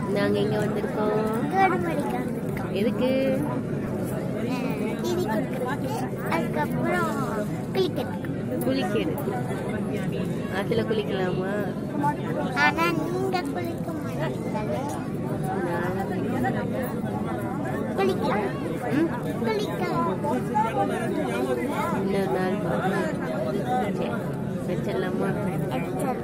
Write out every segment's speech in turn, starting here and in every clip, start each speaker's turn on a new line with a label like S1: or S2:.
S1: நாங்க எங்க வந்திருக்கோம்
S2: கருமடிக்கு வந்திருக்கோம்
S1: எதுக்கு
S2: டிவி கொடுக்குறதுக்கு அதுக்கப்புறம் குளிக்கிறதுக்கு
S1: குளிக்கிறது ஆத்துல குளிக்கலாமா
S2: ஆனா நீங்க குளிக்க மாட்டீங்கல்ல குளிக்கலாம்
S1: ம்?
S2: குளிக்கலாம்
S1: இன்னொரு நாள் பார்க்கலாம் சரி வச்சிடலாமா
S2: எடுத்துடலாம்.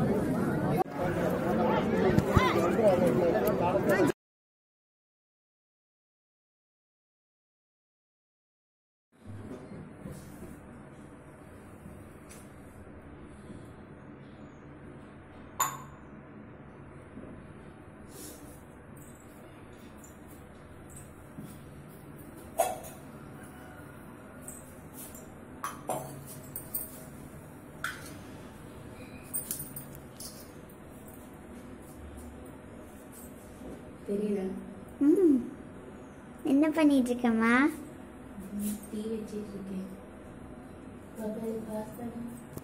S1: தெரியல
S2: ம் என்ன பண்ணிட்டு இருக்கம்மா
S1: டீ வச்சிட்டு இருக்கேன் பாப்பா பாஸ்தா